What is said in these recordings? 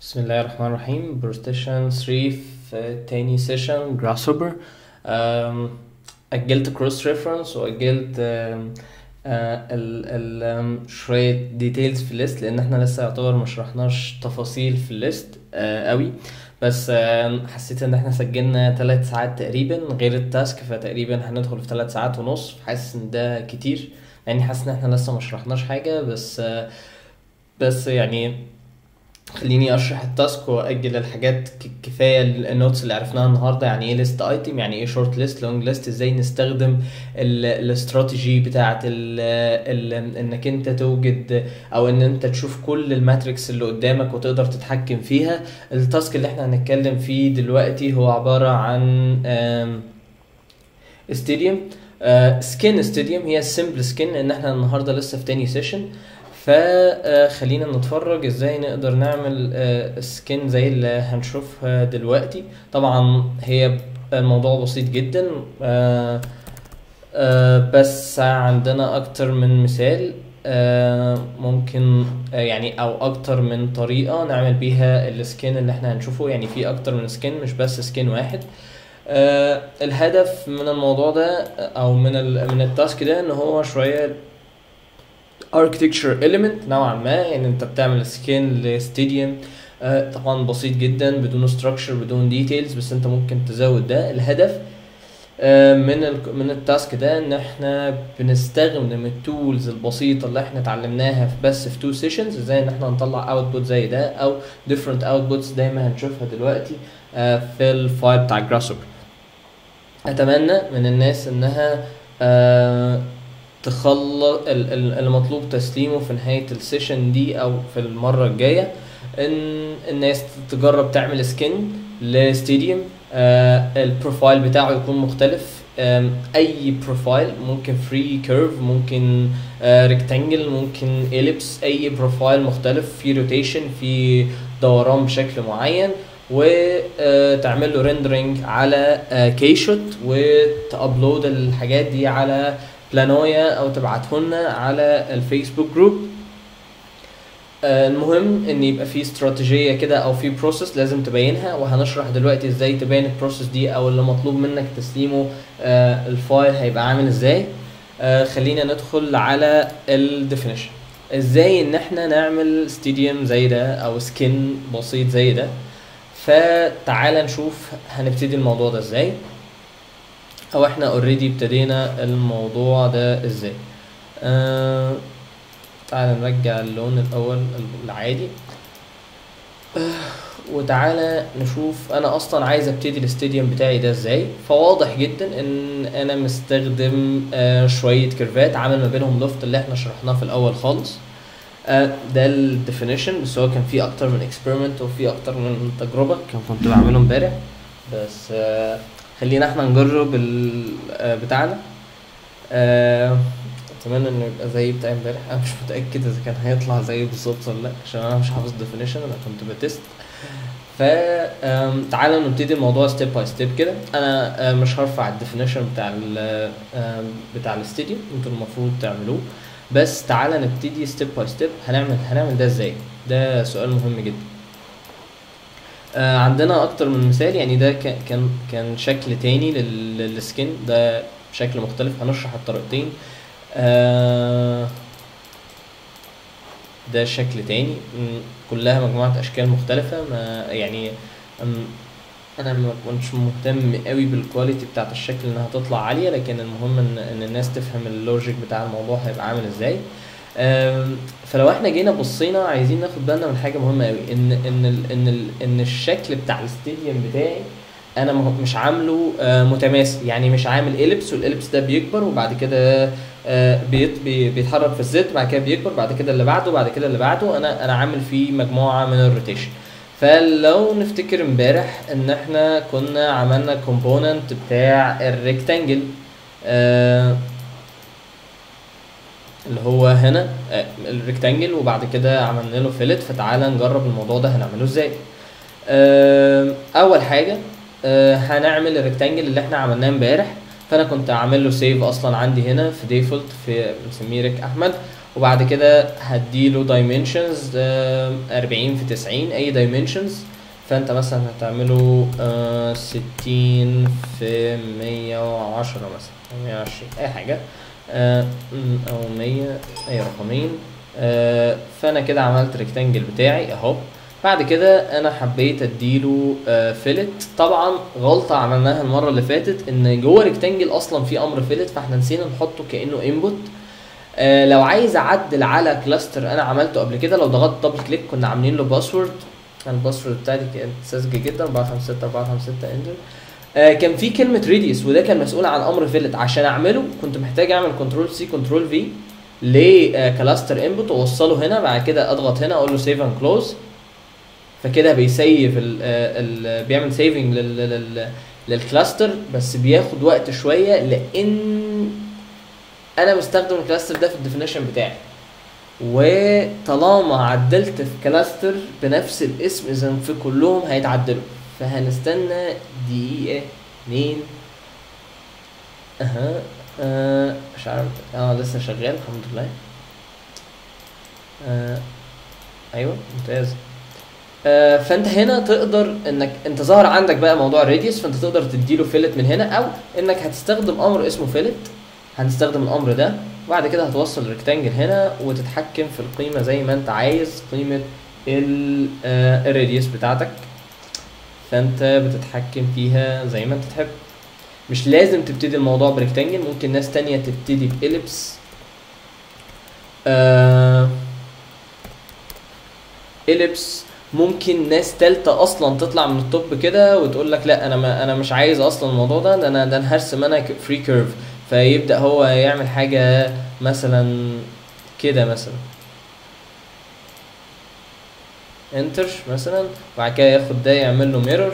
بسم الله الرحمن الرحيم بروستيشن 3 في تاني سيشن جراسوبر أجلت كروس ريفرنس وأجلت آم، آه، ال ال آم، شوية ديتيلز في الليست لأن احنا لسه يعتبر مشرحناش تفاصيل في الليست آه، قوي بس آم، حسيت ان احنا سجلنا ثلاث ساعات تقريبا غير التاسك فتقريبا هندخل في ثلاث ساعات ونص حاسس ان ده كتير يعني حاسس ان احنا لسه مشرحناش حاجة بس آه، بس يعني خليني اشرح التاسك واجل الحاجات ك- كفايه النوتس اللي عرفناها النهارده يعني ايه ليست ايتم يعني ايه شورت ليست لونج ليست ازاي نستخدم ال- الاستراتيجي بتاعه ال ال انك انت توجد او ان انت تشوف كل الماتريكس اللي قدامك وتقدر تتحكم فيها التاسك اللي احنا هنتكلم فيه دلوقتي هو عباره عن آم، ستاديوم سكين ستاديوم هي سمبل سكين ان احنا النهارده لسه في تاني سيشن فخلينا نتفرج ازاي نقدر نعمل سكين زي اللي هنشوفها دلوقتي طبعا هي الموضوع بسيط جدا آه، آه، بس عندنا اكتر من مثال آه، ممكن آه، يعني او اكتر من طريقة نعمل بيها السكين اللي احنا هنشوفه يعني في اكتر من سكين مش بس سكين واحد آه، الهدف من الموضوع ده او من ال من التاسك ده ان هو شوية architecture element نوعا ما يعني انت بتعمل سكين لستاديوم آه، طبعا بسيط جدا بدون structure بدون details بس انت ممكن تزود ده الهدف آه، من ال من التاسك ده ان احنا بنستخدم التولز البسيطه اللي احنا اتعلمناها في بس في تو سيشنز ازاي ان احنا نطلع اوتبوت زي ده او different outputs زي ما هنشوفها دلوقتي آه، في الفايل بتاع جراسوبر اتمنى من الناس انها آه، تخلص ال- ال- المطلوب تسليمه في نهاية السيشن دي او في المرة الجاية ان الناس تجرب تعمل سكين لستاديوم آه البروفايل بتاعه يكون مختلف آم، اي بروفايل ممكن فري كيرف ممكن ريكتانجل ممكن اليبس اي بروفايل مختلف في روتيشن في دوران بشكل معين وتعمل له ريندرنج على كيشوت وتابلود الحاجات دي على بلانويا او تبعته لنا على الفيسبوك جروب آه، المهم ان يبقى في استراتيجيه كده او في بروسيس لازم تبينها وهنشرح دلوقتي ازاي تبين البروسيس دي او اللي مطلوب منك تسليمه آه، الفايل هيبقى عامل ازاي آه، خلينا ندخل على الديفينيشن ازاي ان احنا نعمل ستاديوم زي ده او سكين بسيط زي ده فتعالى نشوف هنبتدي الموضوع ده ازاي او احنا اوريدي ابتدينا الموضوع ده ازاي آه تعالى نرجع اللون الاول العادي آه وتعالى نشوف انا اصلا عايز ابتدي الاستاديوم بتاعي ده ازاي فواضح جدا ان انا مستخدم آه شويه كيرفات عامل ما بينهم لوفت اللي احنا شرحناه في الاول خالص آه ده الديفينيشن بس هو كان فيه اكتر من اكسبيرمنت وفيه اكتر من تجربه كان كنت بعمله امبارح بس آه خلينا احنا نجرب ال- آه، بتاعنا آه، اتمنى انه يبقى زي بتاع امبارح انا مش متاكد اذا كان هيطلع زيه بالظبط ولا لا عشان انا مش حافظ ديفينيشن انا كنت بتست ف آم، تعالى نبتدي الموضوع ستيب باي ستيب كده انا آه، مش هرفع الديفينيشن بتاع ال آم، بتاع الاستديو انتوا المفروض تعملوه بس تعالى نبتدي ستيب باي ستيب هنعمل هنعمل ده ازاي ده سؤال مهم جدا آه عندنا اكتر من مثال يعني ده كان كان كان شكل تاني لل- للسكين ده شكل مختلف هنشرح الطريقتين آه ده شكل تاني م، كلها مجموعة اشكال مختلفة ما يعني أم، انا ما كنتش مهتم قوي بالكواليتي بتاعت الشكل انها تطلع عالية لكن المهم ان ان الناس تفهم اللوجيك بتاع الموضوع هيبقى عامل ازاي أم، فلو احنا جينا بصينا عايزين ناخد بالنا من حاجه مهمه قوي ان ان ال ان ال ان الشكل بتاع الاستاديوم بتاعي انا ما هو- مش عامله آه، متماثل يعني مش عامل اليبس والاليبس ده بيكبر وبعد كده آه، بيت بي- بيتحرك في الزيت بعد كده بيكبر بعد كده اللي بعده بعد كده اللي بعده انا انا عامل فيه مجموعه من الروتيشن فلو نفتكر امبارح ان احنا كنا عملنا كومبوننت بتاع الريكتانجل آه اللي هو هنا آه، الريكتانجل وبعد كده عملنا له فيلت فتعالى نجرب الموضوع ده هنعمله ازاي آه، اول حاجه آه، هنعمل الريكتانجل اللي احنا عملناه امبارح فانا كنت عامل له سيف اصلا عندي هنا في ديفولت في بنسميه ريك احمد وبعد كده هديله dimensions آه، 40 في 90 اي dimensions فانت مثلا هتعمله آه، 60 في 110 مثلا 120 اي حاجه آه، م، او 100 اي رقمين آه، فانا كده عملت ريكتانجل بتاعي اهو بعد كده انا حبيت اديله فيلت طبعا غلطه عملناها المره اللي فاتت ان جوه ريكتانجل اصلا في امر فيلت فاحنا نسينا نحطه كانه انبوت آه لو عايز اعدل على كلاستر انا عملته قبل كده لو ضغطت دبل كليك كنا عاملين له باسورد كان الباسورد بتاعتي كانت ساذجه جدا 456 456 انتر آه كان في كلمه ريديوس وده كان مسؤول عن امر فيلت عشان اعمله كنت محتاج اعمل كنترول سي كنترول في لكلاستر انبوت واوصله هنا بعد كده اضغط هنا اقول له سيف اند كلوز فكده بيسيف ال ال بيعمل سيفنج لل لل للكلاستر بس بياخد وقت شويه لان انا مستخدم الكلاستر ده في الديفينيشن بتاعي وطالما عدلت في كلاستر بنفس الاسم اذا في كلهم هيتعدلوا فهنستنى دقيقه اتنين اها آه مش عارف اه لسه شغال الحمد لله آه ايوه ممتاز آه فانت هنا تقدر انك انت ظهر عندك بقى موضوع الراديوس فانت تقدر تديله فيلت من هنا او انك هتستخدم امر اسمه فيلت هنستخدم الامر ده وبعد كده هتوصل الريكتانجل هنا وتتحكم في القيمه زي ما انت عايز قيمه الراديوس بتاعتك فانت بتتحكم فيها زي ما انت تحب مش لازم تبتدي الموضوع بريكتانجل ممكن ناس تانية تبتدي بإليبس آه إليبس ممكن ناس تالتة اصلا تطلع من التوب كده وتقول لك لا انا ما انا مش عايز اصلا الموضوع ده ده انا ده انا هرسم انا فري كيرف فيبدا هو يعمل حاجه مثلا كده مثلا انتر مثلا وبعد كده ياخد ده يعمل له ميرور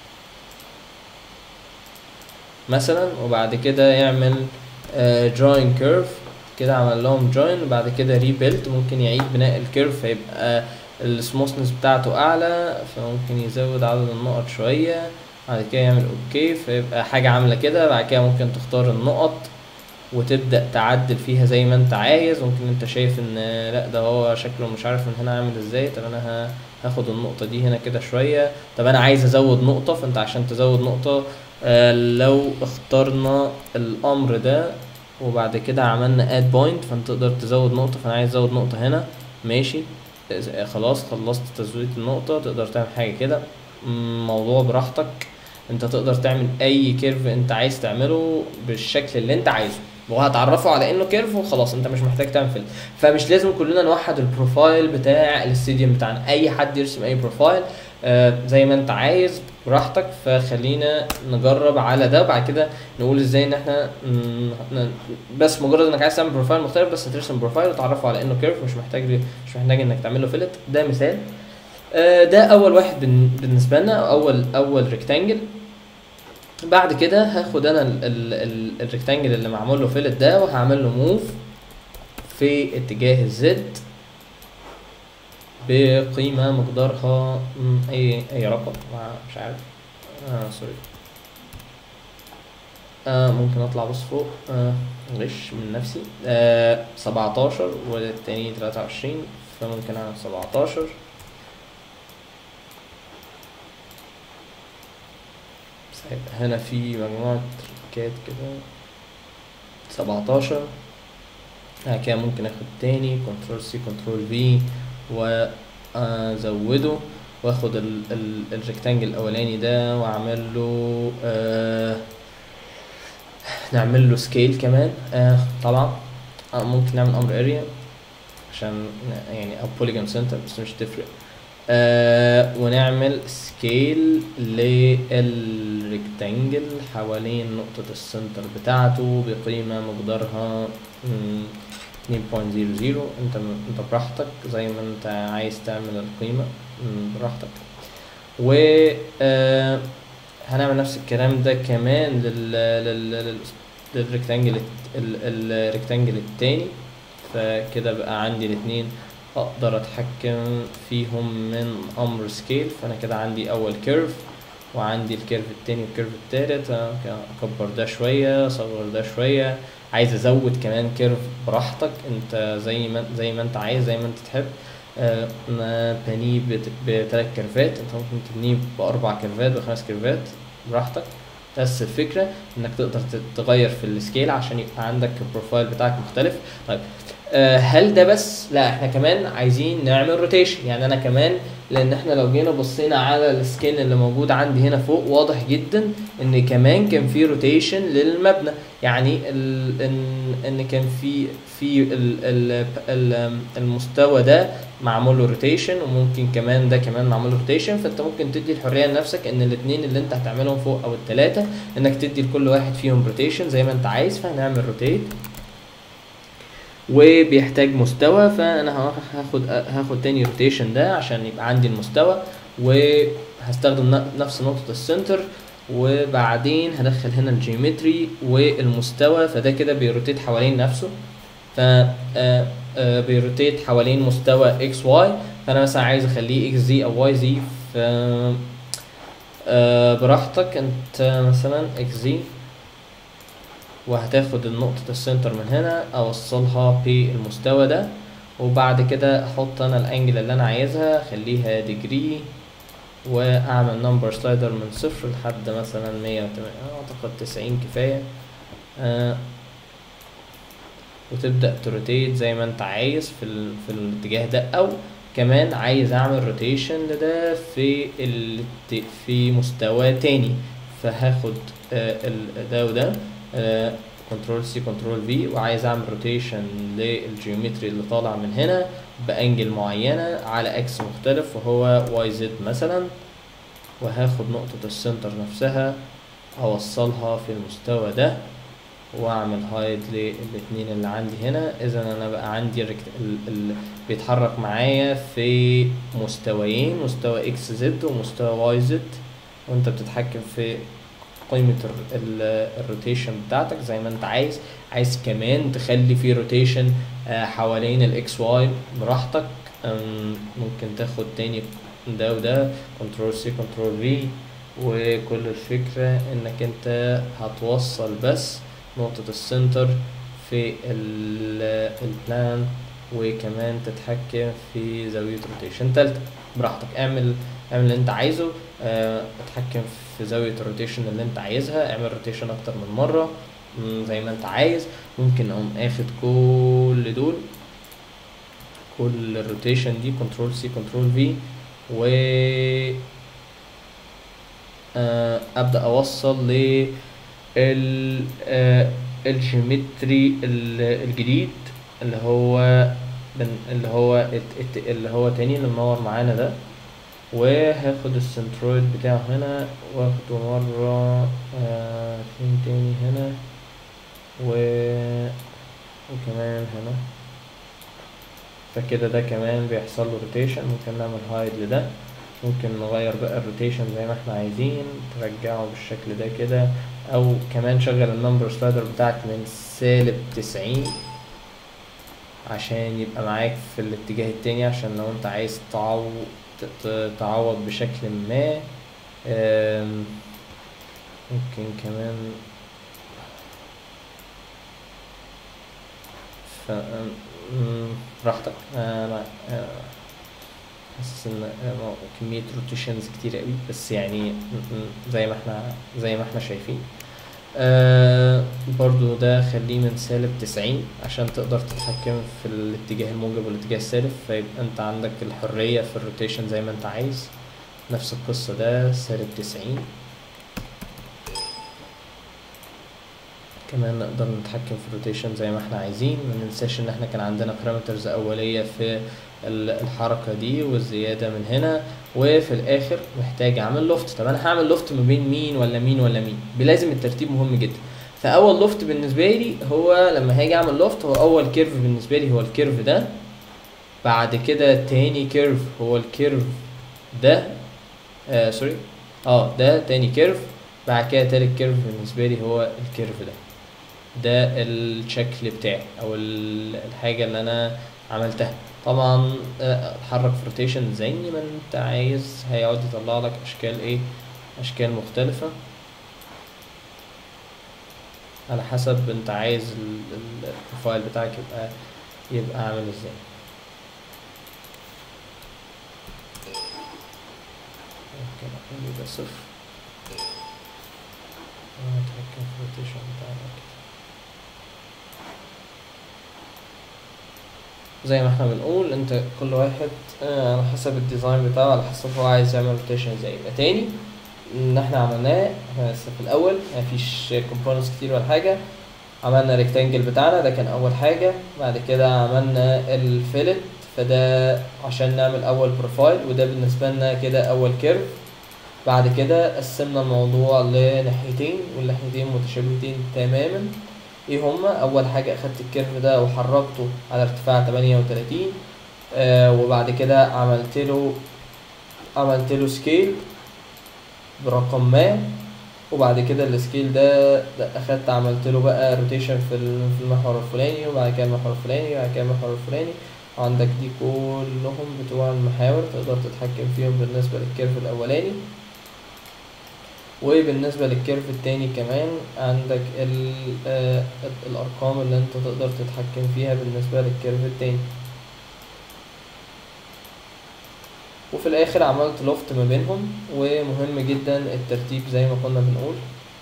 مثلا وبعد كده يعمل جوين كيرف كده عمل لهم جوين وبعد كده ريبيلت ممكن يعيد بناء الكيرف فيبقى السموثنس بتاعته اعلى فممكن يزود عدد النقط شويه بعد كده يعمل اوكي فيبقى حاجه عامله كده بعد كده ممكن تختار النقط وتبدا تعدل فيها زي ما انت عايز ممكن انت شايف ان لا ده هو شكله مش عارف من هنا عامل ازاي طب انا ه- هاخد النقطه دي هنا كده شويه طب انا عايز ازود نقطه فانت عشان تزود نقطه آه، لو اخترنا الامر ده وبعد كده عملنا اد بوينت فانت تقدر تزود نقطه فانا عايز ازود نقطه هنا ماشي إذا- خلاص خلصت تزويد النقطة تقدر تعمل حاجة كده م- موضوع براحتك انت تقدر تعمل اي كيرف انت عايز تعمله بالشكل اللي انت عايزه وهتعرفه على انه كيرف وخلاص انت مش محتاج تعمل فيلم فمش لازم كلنا نوحد البروفايل بتاع الاستديوم بتاعنا اي حد يرسم اي بروفايل آه زي ما انت عايز براحتك فخلينا نجرب على ده بعد كده نقول ازاي ان احنا ن- ن- بس مجرد انك عايز تعمل بروفايل مختلف بس ترسم بروفايل وتعرفه على انه كيرف مش محتاج مش محتاج انك تعمل له فيلت ده مثال آه، ده اول واحد بن- بالنسبه لنا أو اول اول ريكتانجل بعد كده هاخد انا ال- ال- ال- الريكتانجل اللي معمول له فيلت ده وهعمل له موف في اتجاه الزد بقيمة مقدارها مم، اي اي رقم مع- مش عارف آه سوري آه ممكن اطلع بص فوق آه غش من نفسي آه 17 والتاني 23 فممكن اعمل 17 بس هيبقى هنا في مجموعة تريكات كده 17 بعد كده ممكن اخد تاني كنترول سي كنترول في وازوده واخد ال ال الريكتانجل الاولاني ده واعمل له آه نعمل له سكيل كمان آه طبعا آه ممكن نعمل امر اريا عشان ن- يعني او بوليجون سنتر بس مش تفرق آه ونعمل سكيل للريكتانجل حوالين نقطة السنتر بتاعته بقيمة مقدارها مم، 2.00 انت انت براحتك زي ما انت عايز تعمل القيمة مم، براحتك و آه هنعمل نفس الكلام ده كمان لل لل لل للريكتانجل الت- ال- الريكتانجل التاني فكده بقى عندي الاتنين اقدر اتحكم فيهم من امر سكيل فانا كده عندي اول كيرف وعندي الكيرف التاني والكيرف التالت آه، اكبر ده شويه اصغر ده شويه عايز ازود كمان كيرف براحتك انت زي ما زي ما انت عايز زي ما انت تحب آه، انا بنيه بت- بتلات كيرفات انت ممكن تبنيه باربع كيرفات بخمس كيرفات براحتك بس الفكره انك تقدر ت- تغير في السكيل عشان يبقى عندك البروفايل بتاعك مختلف طيب آه، هل ده بس لا احنا كمان عايزين نعمل روتيشن يعني انا كمان لان احنا لو جينا بصينا على السكين اللي موجود عندي هنا فوق واضح جدا ان كمان كان في روتيشن للمبنى يعني ال ان ان كان في في ال ال ال المستوى ده معمول له روتيشن وممكن كمان ده كمان معمول له روتيشن فانت ممكن تدي الحريه لنفسك ان الاثنين اللي انت هتعملهم فوق او الثلاثه انك تدي لكل واحد فيهم روتيشن زي ما انت عايز فهنعمل روتيت وبيحتاج مستوى فانا ه- هاخد هاخد تاني روتيشن ده عشان يبقى عندي المستوى وهستخدم ن- نفس نقطة السنتر وبعدين هدخل هنا الجيومتري والمستوى فده كده بيروتيت حوالين نفسه ف آه، آه، بيروتيت حوالين مستوى اكس واي فانا مثلا عايز اخليه اكس زي او واي زي ف آه، براحتك انت مثلا اكس زي وهتاخد النقطة السنتر من هنا اوصلها بالمستوى ده وبعد كده احط انا الانجل اللي انا عايزها اخليها ديجري واعمل نمبر سلايدر من صفر لحد مثلا مية وتمانين اعتقد تسعين كفاية آه وتبدأ تروتيت زي ما انت عايز في, ال... في الاتجاه ده او كمان عايز اعمل روتيشن لده في ال... في مستوى تاني فهاخد آه ال... ده وده كنترول سي كنترول في وعايز اعمل روتيشن للجيومتري اللي طالع من هنا بانجل معينه على اكس مختلف وهو واي زد مثلا وهاخد نقطه السنتر نفسها اوصلها في المستوى ده واعمل هايد للاتنين اللي عندي هنا اذا انا بقى عندي الركت... ال... ال... بيتحرك معايا في مستويين مستوى اكس زد ومستوى واي زد وانت بتتحكم في قيمة ال- ال- الروتيشن بتاعتك زي ما انت عايز عايز كمان تخلي في روتيشن حوالين الاكس واي براحتك أم، ممكن تاخد تاني ده وده كنترول سي كنترول في وكل الفكرة انك انت هتوصل بس نقطة السنتر في ال- البلان وكمان تتحكم في زاوية روتيشن تالتة براحتك اعمل اعمل اللي انت عايزه اه، اتحكم في زاوية الروتيشن اللي انت عايزها اعمل روتيشن اكتر من مرة مم، زي ما انت عايز ممكن اقوم اخد كل دول كل الروتيشن دي كنترول سي كنترول في و آه، ابدا اوصل ل ال آه، الجيومتري ال- الجديد اللي هو بن- اللي هو الت- الت- اللي هو تاني اللي منور معانا ده وهاخد السنترويد بتاعه هنا واخده مرة آه فين تاني هنا و وكمان هنا فكده ده كمان بيحصل له روتيشن ممكن نعمل هايد لده ممكن نغير بقى الروتيشن زي ما احنا عايزين ترجعه بالشكل ده كده او كمان شغل النمبر سلايدر بتاعك من سالب تسعين عشان يبقى معاك في الاتجاه التاني عشان لو انت عايز تعوض تعوض بشكل ما آم، ممكن كمان ف أم، براحتك انا آه، حاسس ان آه، كمية روتيشنز كتير قوي بس يعني م- م- زي ما احنا زي ما احنا شايفين آه برضو ده خليه من سالب تسعين عشان تقدر تتحكم في الاتجاه الموجب والاتجاه السالب فيبقى انت عندك الحرية في الروتيشن زي ما انت عايز نفس القصة ده سالب تسعين كمان نقدر نتحكم في الروتيشن زي ما احنا عايزين ما ننساش ان احنا كان عندنا بارامترز اولية في ال- الحركة دي والزيادة من هنا وفي الاخر محتاج اعمل لوفت طب انا هعمل لوفت ما بين مين ولا مين ولا مين بلازم الترتيب مهم جدا فاول لوفت بالنسبة لي هو لما هاجي اعمل لوفت هو اول كيرف بالنسبة لي هو الكيرف ده بعد كده تاني كيرف هو الكيرف ده آه سوري اه ده تاني كيرف بعد كده تالت كيرف بالنسبة لي هو الكيرف ده ده الشكل بتاعي او ال- الحاجة اللي انا عملتها طبعا آه، اتحرك في روتيشن زي ما انت عايز هيقعد يطلع لك اشكال ايه اشكال مختلفة على حسب انت عايز ال- ال- البروفايل بتاعك يبقى يبقى عامل ازاي ممكن اخلي ده صفر ونتحكم في الروتيشن بتاعنا كده زي ما احنا بنقول انت كل واحد آه، على حسب الديزاين بتاعه على حسب هو عايز يعمل روتيشن زي يبقى تاني ان احنا عملناه احنا لسه في الاول مفيش كومبوننتس كتير ولا حاجه عملنا ريكتانجل بتاعنا ده كان اول حاجه بعد كده عملنا الفيلت فده عشان نعمل اول بروفايل وده بالنسبه لنا كده اول كيرف بعد كده قسمنا الموضوع لناحيتين والناحيتين متشابهتين تماما ايه هما اول حاجه اخدت الكيرف ده وحركته على ارتفاع 38 آه وبعد كده عملت له عملت له سكيل برقم ما وبعد كده السكيل ده, ده اخدت عملت له بقى روتيشن في ال- في المحور الفلاني وبعد كده المحور الفلاني وبعد كده المحور الفلاني عندك دي كلهم بتوع المحاور تقدر تتحكم فيهم بالنسبة للكيرف الأولاني وبالنسبة للكيرف التاني كمان عندك ال آه الأرقام اللي انت تقدر تتحكم فيها بالنسبة للكيرف التاني وفي الآخر عملت لوفت ما بينهم ومهم جدا الترتيب زي ما كنا بنقول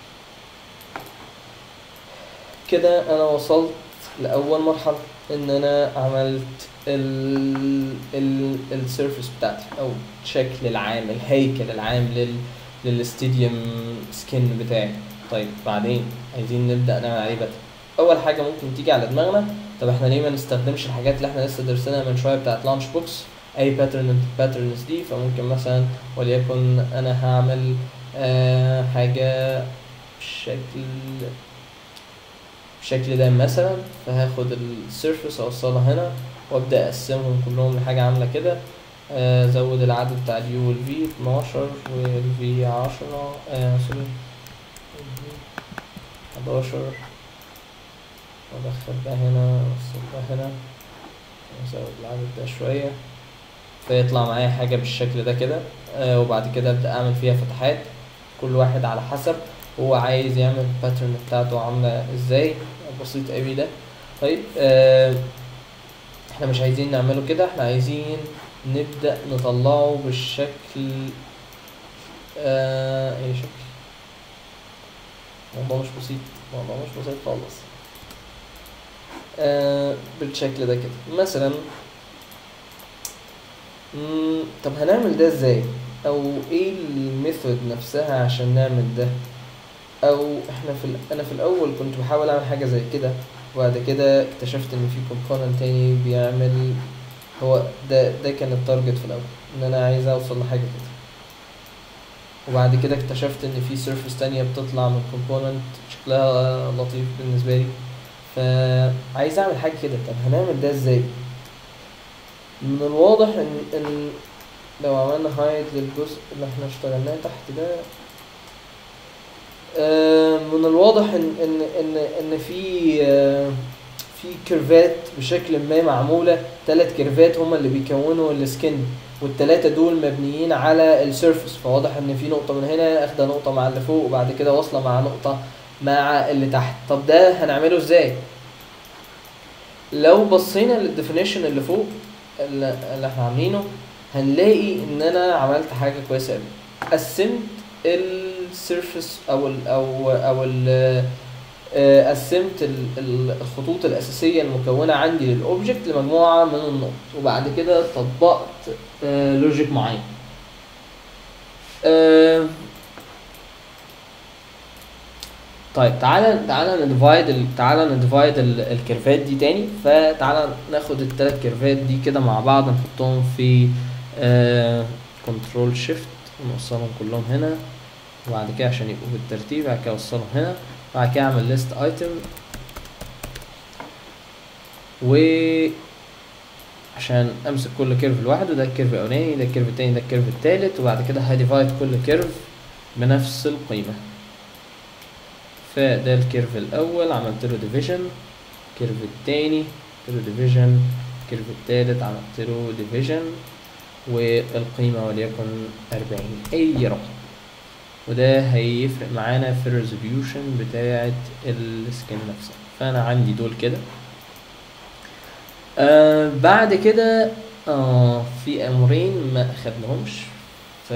كده أنا وصلت لأول مرحلة إن أنا عملت ال ال السيرفيس بتاعتي أو الشكل العام الهيكل العام لل للاستاديوم سكين بتاعي طيب بعدين عايزين نبدأ نعمل عليه باترن أول حاجة ممكن تيجي على دماغنا طب احنا ليه ما نستخدمش الحاجات اللي احنا لسه درسناها من شوية بتاعت لانش بوكس اي باترن من الباترنز دي فممكن مثلا وليكن انا هعمل آه حاجة بالشكل بالشكل ده مثلا فهاخد السيرفيس اوصلها هنا وابدا اقسمهم كلهم لحاجة عاملة كده آه، زود العدد بتاع اليو والفي 12 والفي 10 آه سوري 11 وادخل ده هنا واوصل ده هنا ازود العدد ده شوية فيطلع معايا حاجة بالشكل ده كده آه وبعد كده ابدأ اعمل فيها فتحات كل واحد على حسب هو عايز يعمل الباترن بتاعته عاملة ازاي بسيط اوي ده طيب آه احنا مش عايزين نعمله كده احنا عايزين نبدأ نطلعه بالشكل آه اي شكل الموضوع مش بسيط الموضوع مش بسيط خالص آه بالشكل ده كده مثلا مم، طب هنعمل ده ازاي او ايه الميثود نفسها عشان نعمل ده او احنا في ال... انا في الاول كنت بحاول اعمل حاجه زي كده وبعد كده اكتشفت ان في كومبوننت تاني بيعمل هو ده ده كان التارجت في الاول ان انا عايز اوصل لحاجه كده وبعد كده اكتشفت ان في سيرفيس تانية بتطلع من كومبوننت شكلها لطيف بالنسبه لي فعايز اعمل حاجه كده طب هنعمل ده ازاي من الواضح ان ان لو عملنا هايد للجزء اللي احنا اشتغلناه تحت ده آه، من الواضح ان ان ان ان في آه، في كيرفات بشكل ما معموله ثلاث كيرفات هما اللي بيكونوا السكن والثلاثه دول مبنيين على السيرفس فواضح ان في نقطه من هنا اخده نقطه مع اللي فوق وبعد كده واصله مع نقطه مع اللي تحت طب ده هنعمله ازاي لو بصينا للديفينيشن اللي فوق اللي اللي احنا عاملينه هنلاقي ان انا عملت حاجه كويسه قوي قسمت السيرفس او ال او او ال آه، قسمت ال- ال- الخطوط الاساسيه المكونه عندي للاوبجكت لمجموعه من النقط وبعد كده طبقت لوجيك معين آه، طيب تعالى تعالى نديفايد ال... تعالى نديفايد ال... الكيرفات دي تاني فتعالى ناخد التلات كيرفات دي كده مع بعض نحطهم في كنترول شيفت ونوصلهم كلهم هنا وبعد كده عشان يبقوا بالترتيب بعد كده اوصلهم هنا بعد كده اعمل ليست ايتم و عشان امسك كل كيرف لوحده ده الكيرف الاولاني ده الكيرف التاني ده الكيرف التالت وبعد كده هديفايد كل كيرف بنفس القيمه فده الكيرف الاول عملت له ديفيجن الكيرف التاني عملت له ديفيجن الكيرف التالت عملت له ديفيجن والقيمة وليكن أربعين أي رقم وده هيفرق معانا في الريزوليوشن بتاعة السكين نفسها فانا عندي دول كده آه بعد كده آه في امرين ما اخدناهمش ف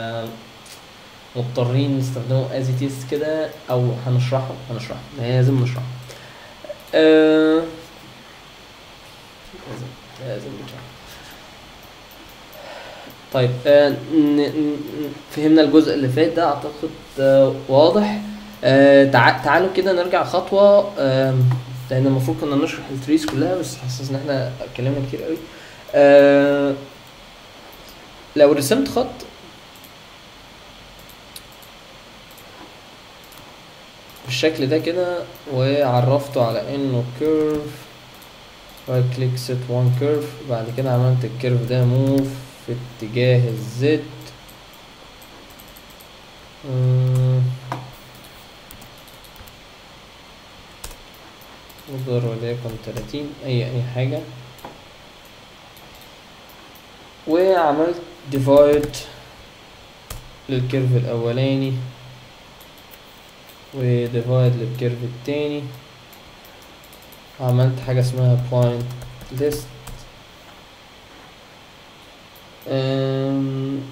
مضطرين نستخدمه از تيست كده او هنشرحه هنشرحه لازم نشرحه آه لازم لازم نشرحه طيب آه ن- ن- فهمنا الجزء اللي فات ده اعتقد آه واضح آه تع- تعالوا كده نرجع خطوة آه لان المفروض كنا نشرح التريز كلها بس حاسس ان احنا اتكلمنا كتير قوي آه لو رسمت خط بالشكل ده كده وعرفته على انه كيرف رايت كليك سيت وان كيرف بعد كده عملت الكيرف ده موف في اتجاه الزد مم. مقدار وليكن تلاتين اي اي حاجة وعملت ديفايد للكيرف الاولاني وديفايد للكيرف التاني عملت حاجة اسمها point list أم،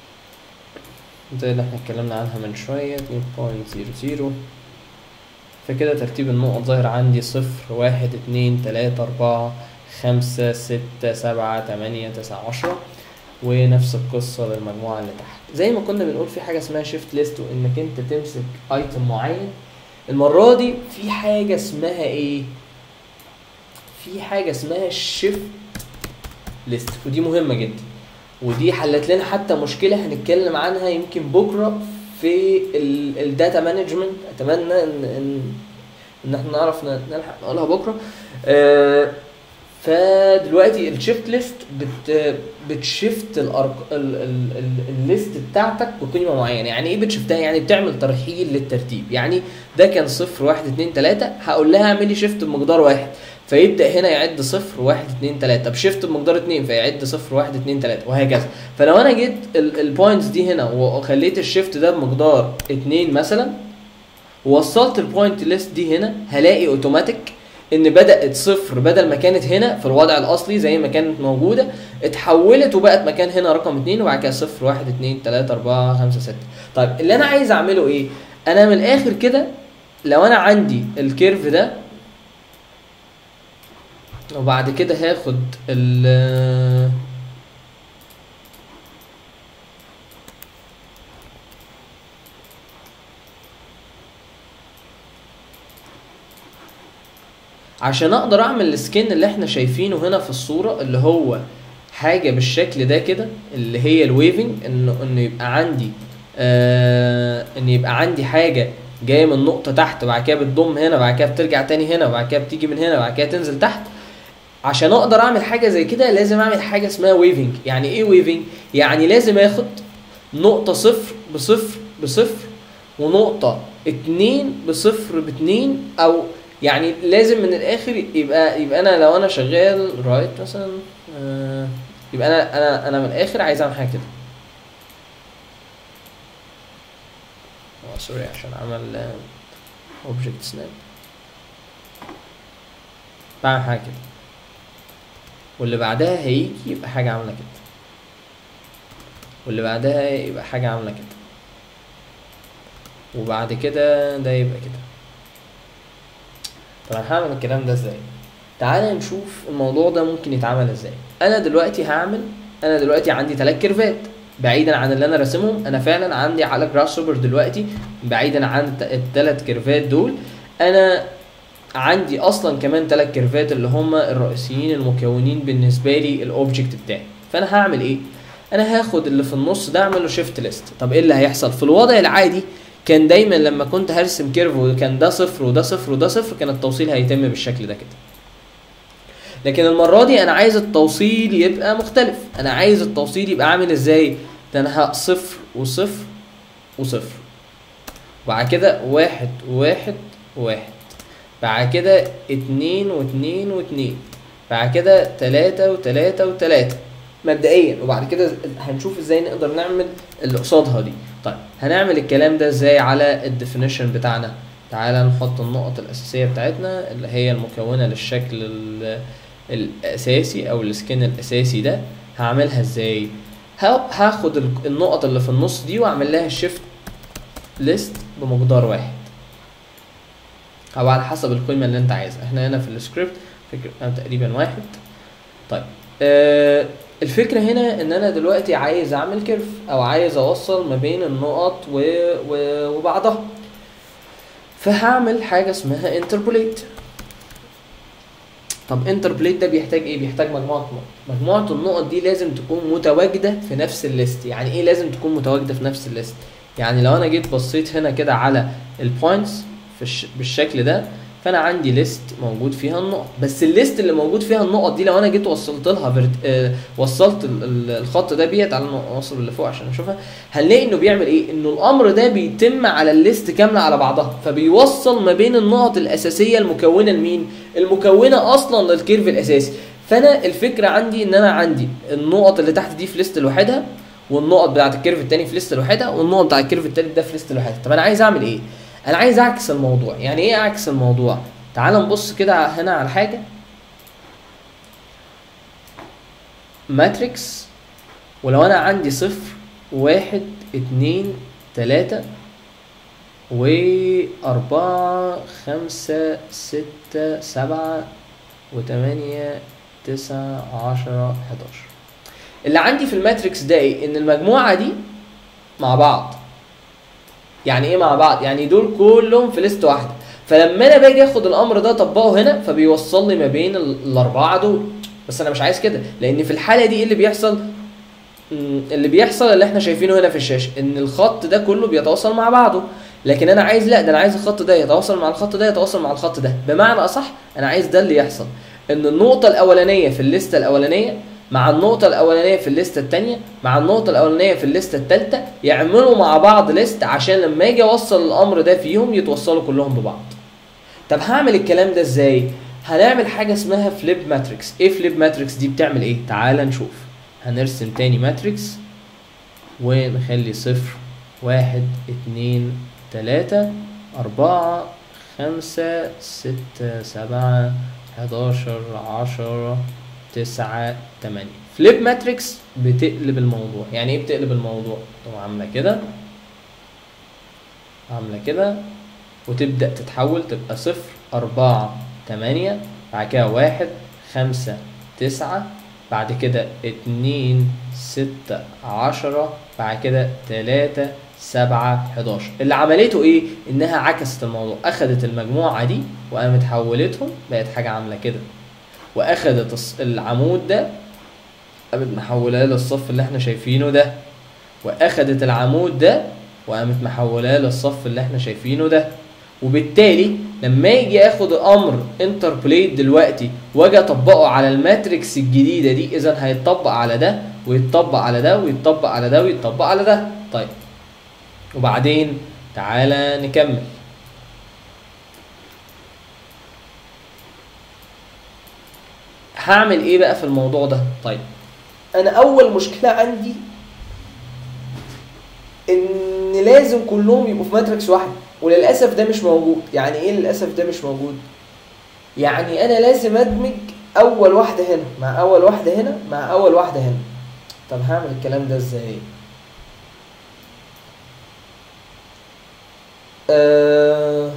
زي اللي احنا اتكلمنا عنها من شوية اتنين بوينت زيرو زيرو فكده ترتيب النقط ظاهر عندي صفر واحد اتنين تلاتة أربعة خمسة ستة سبعة تمانية تسعة عشرة ونفس القصة للمجموعة اللي تحت زي ما كنا بنقول في حاجة اسمها شيفت ليست وانك انت تمسك ايتم معين المرة دي في حاجة اسمها ايه في حاجة اسمها شيفت ليست ودي مهمة جدا ودي حلت لنا حتى مشكلة هنتكلم عنها يمكن بكرة في الداتا مانجمنت اتمنى ان ان ان احنا نعرف ن- نلحق نقولها بكرة آه فدلوقتي الشيفت ليست بت بتشفت الأرق... ال... ال... ال... الليست بتاعتك بقيمه معينه يعني ايه بتشفتها يعني بتعمل ترحيل للترتيب يعني ده كان صفر واحد اتنين تلاته هقول لها اعملي شيفت بمقدار واحد فيبدا هنا يعد صفر واحد اتنين تلاته طب شيفت بمقدار اتنين فيعد صفر واحد اتنين تلاته وهكذا فلو انا جيت البوينتس دي هنا وخليت الشيفت ده بمقدار اتنين مثلا ووصلت البوينت ليست دي هنا هلاقي اوتوماتيك ان بدات صفر بدل ما كانت هنا في الوضع الاصلي زي ما كانت موجوده اتحولت وبقت مكان هنا رقم اتنين وبعد كده صفر واحد اتنين تلاته اربعه خمسه سته طيب اللي انا عايز اعمله ايه انا من الاخر كده لو انا عندي الكيرف ده وبعد كده هاخد ال عشان اقدر اعمل السكين اللي احنا شايفينه هنا في الصورة اللي هو حاجة بالشكل ده كده اللي هي الويفنج انه انه يبقى عندي آه ان يبقى عندي حاجة جاية من نقطة تحت وبعد كده بتضم هنا وبعد كده بترجع تاني هنا وبعد كده بتيجي من هنا وبعد كده تنزل تحت عشان اقدر اعمل حاجة زي كده لازم اعمل حاجة اسمها ويفنج يعني ايه ويفنج يعني لازم اخد نقطة صفر بصفر بصفر ونقطة اتنين بصفر باتنين او يعني لازم من الاخر يبقى يبقى انا لو انا شغال رايت مثلا آه يبقى انا انا انا من الاخر عايز اعمل حاجه كده اه سوري عشان عمل اوبجكت سناب بعمل حاجه كده واللي بعدها هيجي يبقى حاجه عامله كده واللي بعدها يبقى حاجه عامله كده وبعد كده ده يبقى كده طب انا هعمل الكلام ده ازاي تعالى نشوف الموضوع ده ممكن يتعمل ازاي انا دلوقتي هعمل انا دلوقتي عندي ثلاث كيرفات بعيدا عن اللي انا راسمهم انا فعلا عندي على جراس سوبر دلوقتي بعيدا عن الثلاث كيرفات دول انا عندي اصلا كمان ثلاث كيرفات اللي هم الرئيسيين المكونين بالنسبه لي الاوبجكت بتاعي فانا هعمل ايه انا هاخد اللي في النص ده اعمل له شيفت ليست طب ايه اللي هيحصل في الوضع العادي كان دايما لما كنت هرسم كيرف وكان ده صفر وده صفر وده صفر كان التوصيل هيتم بالشكل ده كده لكن المرة دي انا عايز التوصيل يبقى مختلف انا عايز التوصيل يبقى عامل ازاي ده انا صفر وصفر وصفر وبعد كده واحد وواحد وواحد بعد كده اتنين واتنين واتنين بعد كده تلاتة وتلاتة وتلاتة مبدئيا وبعد كده هنشوف ازاي نقدر نعمل اللي قصادها دي طيب هنعمل الكلام ده ازاي على الديفينيشن بتاعنا تعالى نحط النقط الاساسيه بتاعتنا اللي هي المكونه للشكل ال- الاساسي او السكن الاساسي ده هعملها ازاي ه- هاخد ال- النقط اللي في النص دي واعمل لها شيفت ليست بمقدار واحد او على حسب القيمه اللي انت عايزها احنا هنا في السكريبت فكر أنا تقريبا واحد طيب آه الفكره هنا ان انا دلوقتي عايز اعمل كيرف او عايز اوصل ما بين النقط و... و... وبعضها فهعمل حاجه اسمها انتربوليت طب انتربوليت ده بيحتاج ايه بيحتاج مجموعه نقط مجموعه النقط دي لازم تكون متواجده في نفس الليست يعني ايه لازم تكون متواجده في نفس الليست يعني لو انا جيت بصيت هنا كده على البوينتس في الش... بالشكل ده فانا عندي ليست موجود فيها النقط بس الليست اللي موجود فيها النقط دي لو انا جيت وصلت لها برد... آه وصلت ال- ال- الخط ده بيت على نوصل اللي فوق عشان اشوفها هنلاقي انه بيعمل ايه انه الامر ده بيتم على الليست كامله على بعضها فبيوصل ما بين النقط الاساسيه المكونه لمين المكونه اصلا للكيرف الاساسي فانا الفكره عندي ان انا عندي النقط اللي تحت دي في ليست لوحدها والنقط بتاعت الكيرف التاني في ليست لوحدها والنقط بتاع الكيرف التالت ده في ليست لوحدها طب انا عايز اعمل ايه انا عايز اعكس الموضوع يعني ايه اعكس الموضوع تعال نبص كده هنا على حاجه ماتريكس ولو انا عندي صفر واحد اتنين تلاتة وأربعة خمسة ستة سبعة وتمانية تسعة عشرة حداشر اللي عندي في الماتريكس ده ايه ان المجموعة دي مع بعض يعني ايه مع بعض يعني دول كلهم في ليست واحده فلما انا باجي اخد الامر ده اطبقه هنا فبيوصل لي ما بين ال- الاربعه دول بس انا مش عايز كده لان في الحاله دي ايه اللي بيحصل مم، اللي بيحصل اللي احنا شايفينه هنا في الشاشه ان الخط ده كله بيتواصل مع بعضه لكن انا عايز لا ده انا عايز الخط ده يتواصل مع الخط ده يتواصل مع الخط ده بمعنى اصح انا عايز ده اللي يحصل ان النقطه الاولانيه في الليسته الاولانيه مع النقطة الأولانية في الليستة التانية مع النقطة الأولانية في الليستة التالتة يعملوا مع بعض ليست عشان لما أجي أوصل الأمر ده فيهم يتوصلوا كلهم ببعض. طب هعمل الكلام ده إزاي؟ هنعمل حاجة اسمها فليب ماتريكس، إيه فليب ماتريكس دي بتعمل إيه؟ تعال نشوف. هنرسم تاني ماتريكس ونخلي صفر واحد اتنين تلاتة أربعة خمسة ستة سبعة حداشر عشرة تسعة تمانية فليب ماتريكس بتقلب الموضوع يعني ايه بتقلب الموضوع تقوم عاملة كده عاملة كده وتبدأ تتحول تبقى صفر أربعة تمانية بعد كده واحد خمسة تسعة بعد كده اتنين ستة عشرة بعد كده تلاتة سبعة حداشر اللي عملته ايه انها عكست الموضوع اخدت المجموعة دي وقامت حولتهم بقت حاجة عاملة كده واخدت الص- العمود ده قامت محولاه للصف اللي احنا شايفينه ده واخدت العمود ده وقامت محولاه للصف اللي احنا شايفينه ده وبالتالي لما يجي اخد امر انتربوليت دلوقتي واجي اطبقه على الماتريكس الجديده دي اذا هيتطبق على ده ويتطبق على ده ويتطبق على ده ويتطبق على ده طيب وبعدين تعالى نكمل هعمل ايه بقى في الموضوع ده طيب انا اول مشكله عندي ان لازم كلهم يبقوا في ماتريكس واحده وللاسف ده مش موجود يعني ايه للاسف ده مش موجود يعني انا لازم ادمج اول واحده هنا مع اول واحده هنا مع اول واحده هنا طب هعمل الكلام ده ازاي آه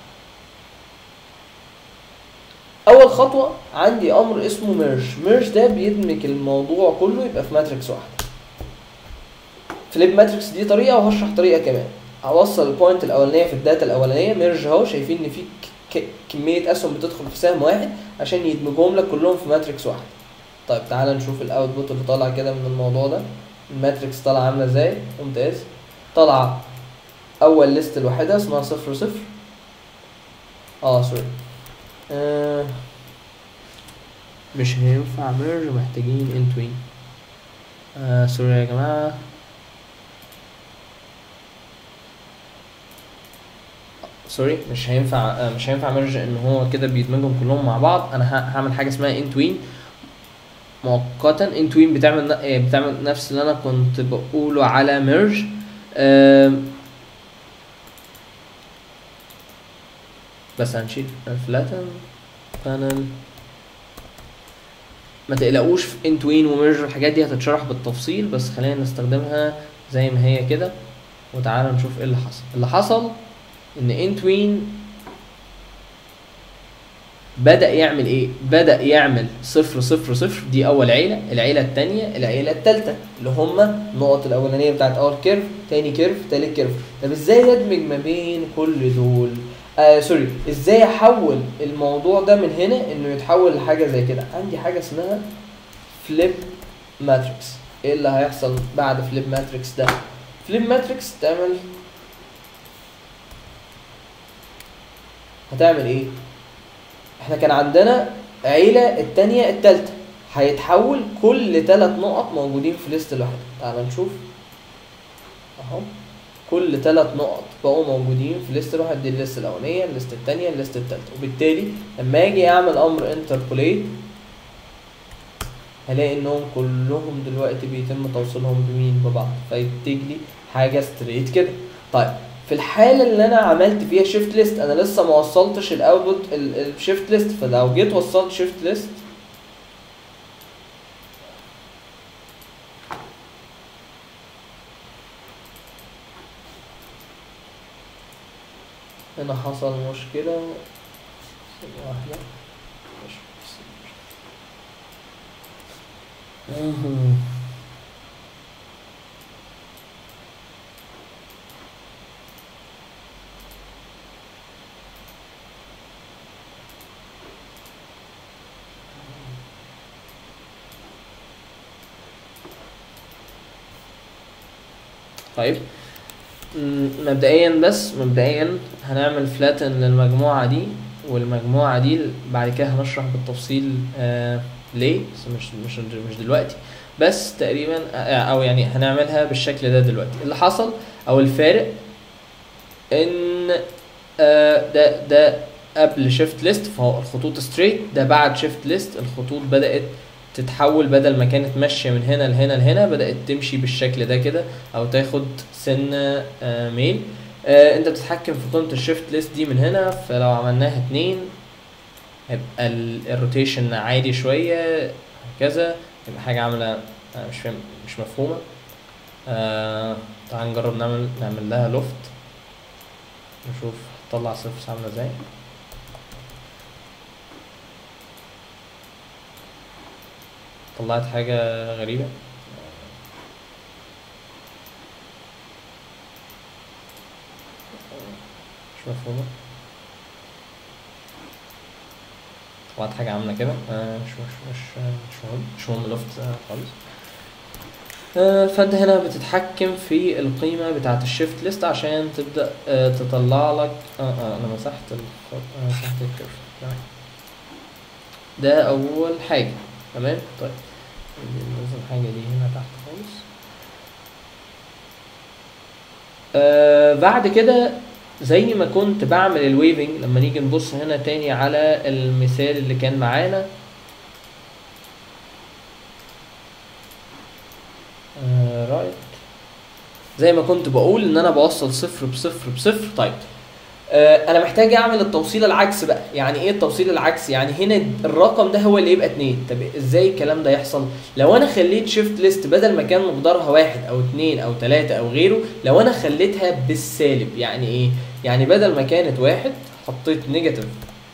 اول خطوه عندي امر اسمه ميرج ميرج ده بيدمج الموضوع كله يبقى في ماتريكس واحده فليب ماتريكس دي طريقه وهشرح طريقه كمان هوصل البوينت الاولانيه في الداتا الاولانيه ميرج اهو شايفين ان في ك- كميه اسهم بتدخل في سهم واحد عشان يدمجهم لك كلهم في ماتريكس واحده طيب تعالى نشوف الاوتبوت اللي طالع كده من الموضوع ده الماتريكس طالعه عامله ازاي ممتاز طالعه اول ليست لوحدها اسمها صفر صفر اه سوري آه مش هينفع ميرج محتاجين انتوين آه سوري يا جماعة سوري مش هينفع آه مش هينفع ميرج ان هو كده بيدمجهم كلهم مع بعض انا ه- هعمل حاجة اسمها انتوين مؤقتا انتوين بتعمل ن- آه، بتعمل نفس اللي انا كنت بقوله على ميرج آم، بس هنشيل الفلاتن بانل ما تقلقوش في ان توين وميرج الحاجات دي هتتشرح بالتفصيل بس خلينا نستخدمها زي ما هي كده وتعالى نشوف ايه اللي حصل اللي حصل ان ان توين بدأ يعمل ايه؟ بدأ يعمل صفر صفر صفر دي أول عيلة، العيلة التانية، العيلة التالتة اللي هما النقط الأولانية بتاعت أول كيرف، تاني كيرف، تالت كيرف، طب ازاي يدمج ما بين كل دول؟ آه سوري، ازاي أحول الموضوع ده من هنا إنه يتحول لحاجة زي كده؟ عندي حاجة اسمها فليب ماتريكس، ايه اللي هيحصل بعد فليب ماتريكس ده؟ فليب ماتريكس تعمل هتعمل ايه؟ احنا كان عندنا عيلة التانية التالتة هيتحول كل تلات نقط موجودين في ليست لوحدها تعال نشوف اهو كل تلات نقط بقوا موجودين في ليست واحد دي الليست الاولانية الليست التانية الليست التالتة وبالتالي لما اجي اعمل امر انتربوليت هلاقي انهم كلهم دلوقتي بيتم توصيلهم بمين ببعض فينتج لي حاجة ستريت كده طيب في الحاله اللي انا عملت فيها شيفت ليست انا لسه ما وصلتش الاوتبوت الشيفت ليست فلو جيت وصلت شيفت ليست هنا حصل مشكلة ثانية واحدة مش مهم. طيب م- مبدئيا بس مبدئيا هنعمل فلاتن للمجموعة دي والمجموعة دي بعد كده هنشرح بالتفصيل آه ليه بس مش مش مش دلوقتي بس تقريبا آه او يعني هنعملها بالشكل ده دلوقتي اللي حصل او الفارق ان آه ده ده قبل شيفت ليست فهو الخطوط ستريت ده بعد شيفت ليست الخطوط بدأت تتحول بدل ما كانت ماشية من هنا لهنا لهنا بدأت تمشي بالشكل ده كده او تاخد سنة آه ميل آه انت بتتحكم في قيمة الشيفت ليست دي من هنا فلو عملناها اتنين هيبقى ال- الروتيشن عادي شوية هكذا يبقى حاجة عاملة أنا مش فاهم مش مفهومة آه تعال نجرب نعمل نعمل لها لوفت نشوف تطلع صفر عاملة ازاي طلعت حاجة غريبة مش مفهومة طلعت حاجة عاملة كده آه، مش مش مش مش مهم مش مهم لوفت آه، خالص آه، فانت هنا بتتحكم في القيمة بتاعة الشيفت ليست عشان تبدأ آه، تطلع لك اه اه انا مسحت الخط انا مسحت الكيرف تمام ده اول حاجة تمام طيب لازم الحاجة دي هنا تحت خالص آه بعد كده زي ما كنت بعمل الويفنج لما نيجي نبص هنا تاني على المثال اللي كان معانا آه رايت زي ما كنت بقول ان انا بوصل صفر بصفر بصفر طيب آه انا محتاج اعمل التوصيل العكس بقى يعني ايه التوصيل العكس يعني هنا الرقم ده هو اللي يبقى اتنين طب ازاي الكلام ده يحصل لو انا خليت شيفت ليست بدل ما كان مقدارها واحد او اتنين او تلاتة او غيره لو انا خليتها بالسالب يعني ايه يعني بدل ما كانت واحد حطيت نيجاتيف